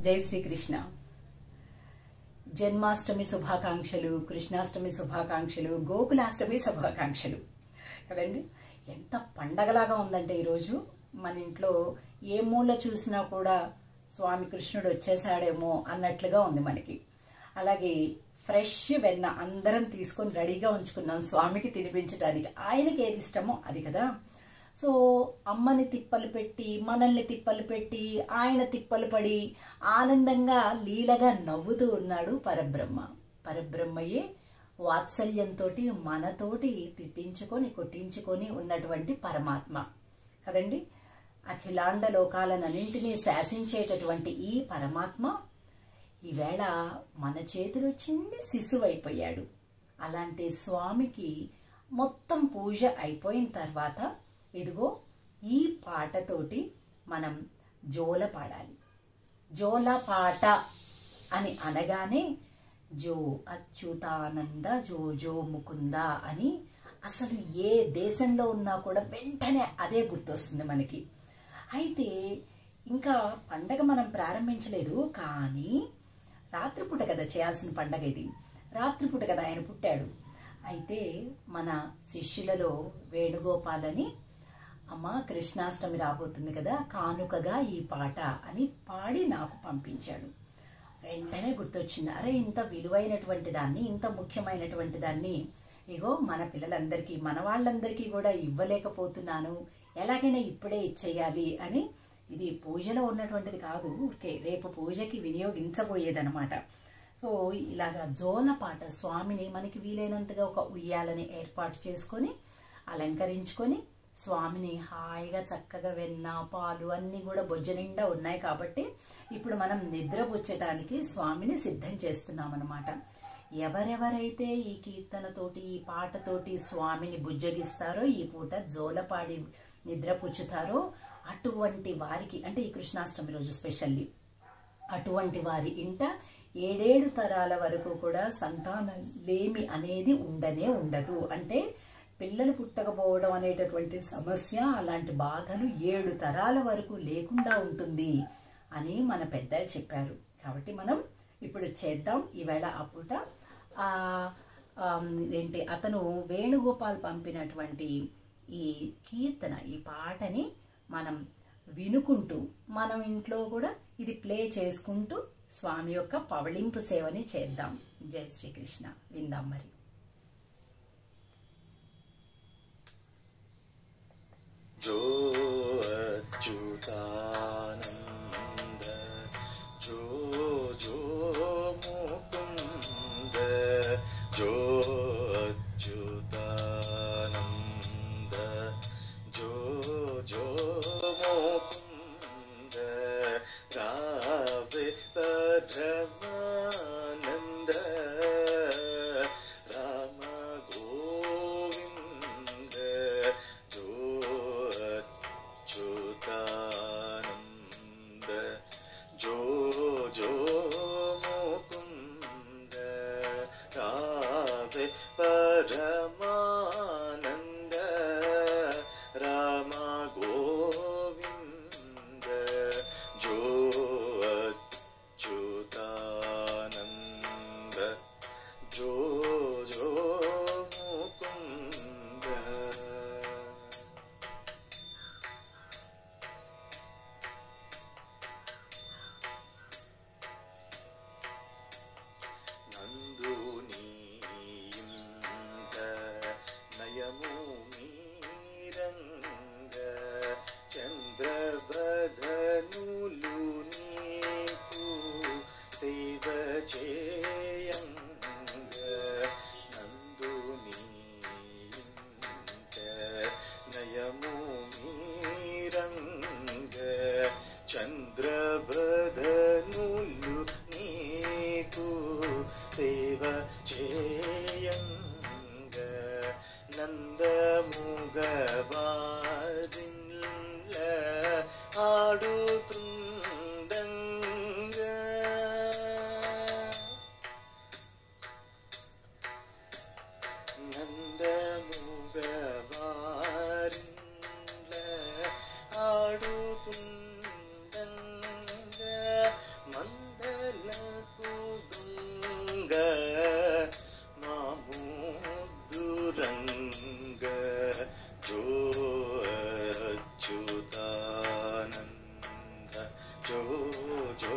జై శ్రీకృష్ణ జన్మాష్టమి శుభాకాంక్షలు కృష్ణాష్టమి శుభాకాంక్షలు గోకులాష్టమి శుభాకాంక్షలు కదండి ఎంత పండగలాగా ఉందంటే ఈరోజు మన ఇంట్లో ఏ మూల చూసినా కూడా స్వామి కృష్ణుడు వచ్చేసాడేమో అన్నట్లుగా ఉంది మనకి అలాగే ఫ్రెష్ వెన్న అందరం తీసుకొని రెడీగా ఉంచుకున్నాం స్వామికి తినిపించడానికి ఆయనకి ఏది ఇష్టమో అది కదా సో అమ్మని తిప్పలు పెట్టి మనల్ని తిప్పలు పెట్టి ఆయన తిప్పలు పడి ఆనందంగా లీలగా నవ్వుతూ ఉన్నాడు పరబ్రహ్మ పరబ్రహ్మయే వాత్సల్యంతో మనతోటి తిట్టించుకొని కొట్టించుకొని ఉన్నటువంటి పరమాత్మ కదండి అఖిలాండ లోకాలనన్నింటినీ శాసించేటటువంటి ఈ పరమాత్మ ఈవేళ మన చేతిలో చిన్న శిశువు అయిపోయాడు అలాంటి స్వామికి మొత్తం పూజ అయిపోయిన తర్వాత ఇదిగో ఈ పాటతోటి మనం జోల పాడాలి జోల పాట అని అనగానే జో అచ్యుతానంద జో జో ముకుంద అని అసలు ఏ దేశంలో ఉన్నా కూడా వెంటనే అదే గుర్తొస్తుంది మనకి అయితే ఇంకా పండగ మనం ప్రారంభించలేదు కానీ రాత్రిపూట కదా చేయాల్సిన పండగ ఇది రాత్రిపూట కదా ఆయన పుట్టాడు అయితే మన శిష్యులలో వేణుగోపాలని అమ్మ కృష్ణాష్టమి రాబోతుంది కదా కానుకగా ఈ పాట అని పాడి నాకు పంపించాడు వెంటనే గుర్తొచ్చింది అరే ఇంత విలువైనటువంటి దాన్ని ఇంత ముఖ్యమైనటువంటి దాన్ని ఇగో మన పిల్లలందరికీ మన వాళ్ళందరికీ కూడా ఇవ్వలేకపోతున్నాను ఎలాగైనా ఇప్పుడే ఇచ్చేయాలి అని ఇది పూజలో ఉన్నటువంటిది కాదు ఊరికే రేపు పూజకి వినియోగించబోయేదనమాట సో ఇలాగా జోల పాట స్వామిని మనకి వీలైనంతగా ఒక ఉయ్యాలని ఏర్పాటు చేసుకొని అలంకరించుకొని స్వామిని హాయిగా చక్కగా వెన్న పాలు అన్నీ కూడా బొజ్జ నిండా ఉన్నాయి కాబట్టి ఇప్పుడు మనం నిద్రపుచ్చటానికి స్వామిని సిద్ధం చేస్తున్నాం అనమాట ఎవరెవరైతే ఈ కీర్తనతోటి ఈ పాటతోటి స్వామిని బుజ్జగిస్తారో ఈ పూట జోలపాడి నిద్రపుచ్చుతారో అటువంటి వారికి అంటే ఈ కృష్ణాష్టమి రోజు స్పెషల్లీ అటువంటి వారి ఇంట ఏడేడు తరాల వరకు కూడా సంతాన లేమి అనేది ఉండనే ఉండదు అంటే పిల్లలు పుట్టకపోవడం అనేటటువంటి సమస్య అలాంటి బాధలు ఏడు తరాల వరకు లేకుండా ఉంటుంది అని మన పెద్దలు చెప్పారు కాబట్టి మనం ఇప్పుడు చేద్దాం ఈవేళ ఆ పూట ఏంటి అతను వేణుగోపాల్ పంపినటువంటి ఈ కీర్తన ఈ పాటని మనం వినుకుంటూ మనం ఇంట్లో కూడా ఇది ప్లే చేసుకుంటూ స్వామి యొక్క పవళింపు సేవని చేద్దాం జై శ్రీకృష్ణ విందాం మరి जो अच्युतानन्द जो जो मुकुन्द जो अच्युतानन्द जो जो मुकुन्द रावे धर्मानन्द राम गोविन्द जो अच्युतानन्द जो जो मुकुन्द रावे परमानन्द राम गोविन्द जो अच्युतानन्द जो जो मुकुन्द నందునీయింద నయము మీరంగ చంద్రబధనులు నీకు సేవ చేయంగ నందునీయింద నయము మీరంగ చంద్రబధనులు నీకు సేవ చేయంగ నందముగవారిల్ల ఆడుతుండంగ నందముగవారిల్ల ఆడుతుండంగ జో జో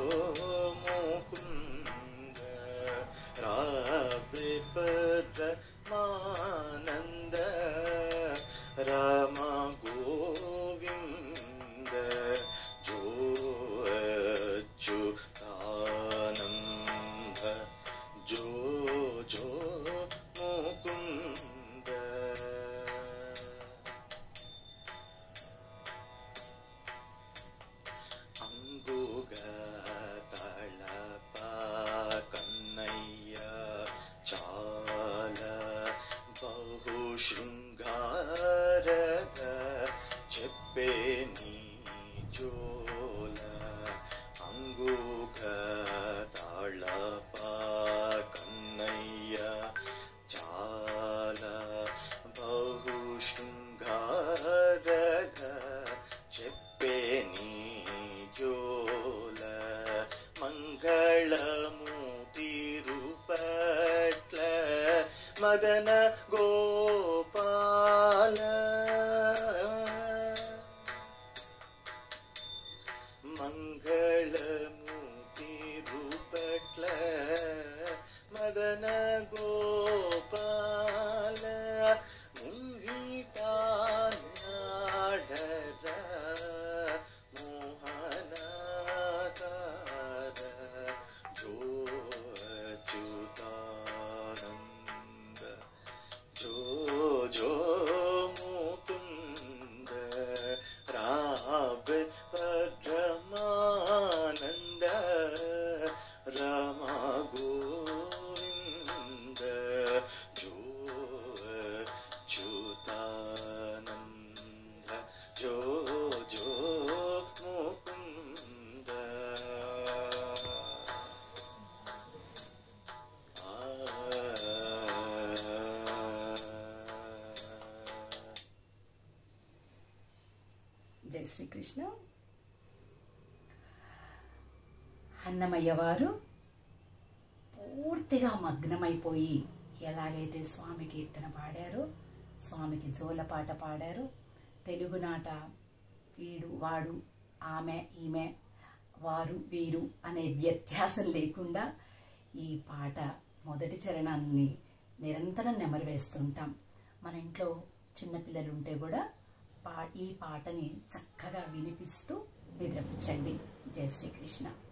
ముకుంద రావే పద మానంద రామ గోవింద జో అచ్యుతానంద జో జో ముకుంద అంగుగ తళప కన్నయ్య చాల బహు శృంగారగ చెప్పే నీ జోల అంగుగ తాళప కన్నయ్య చాల బహు శృంగారగ చెప్పే నీ జోల మంగళము తిరుపట్ల మదన గోపాల మంగళము తిరుపట్ల మదన గోపాల ముంగిటాడర మోహనకార జో అచ్యుతానంద జో జో ముకుంద రావ పరమానంద రామ గోవింద జో అచ్యుతానంద జో జో ముకుంద జై శ్రీకృష్ణ అన్నమయ్య వారు పూర్తిగా మగ్నమైపోయి ఎలాగైతే స్వామి కీర్తన పాడారో స్వామికి జోలపాట పాడారో తెలుగునాట వీడు వాడు ఆమె ఈమె వారు వీరు అనే వ్యత్యాసం లేకుండా ఈ పాట మొదటి చరణాన్ని నిరంతరం నెమరు వేస్తుంటాం మన ఇంట్లో చిన్నపిల్లలు ఉంటే కూడా పా ఈ పాటని చక్కగా వినిపిస్తూ నిద్రపుచ్చండి జై శ్రీకృష్ణ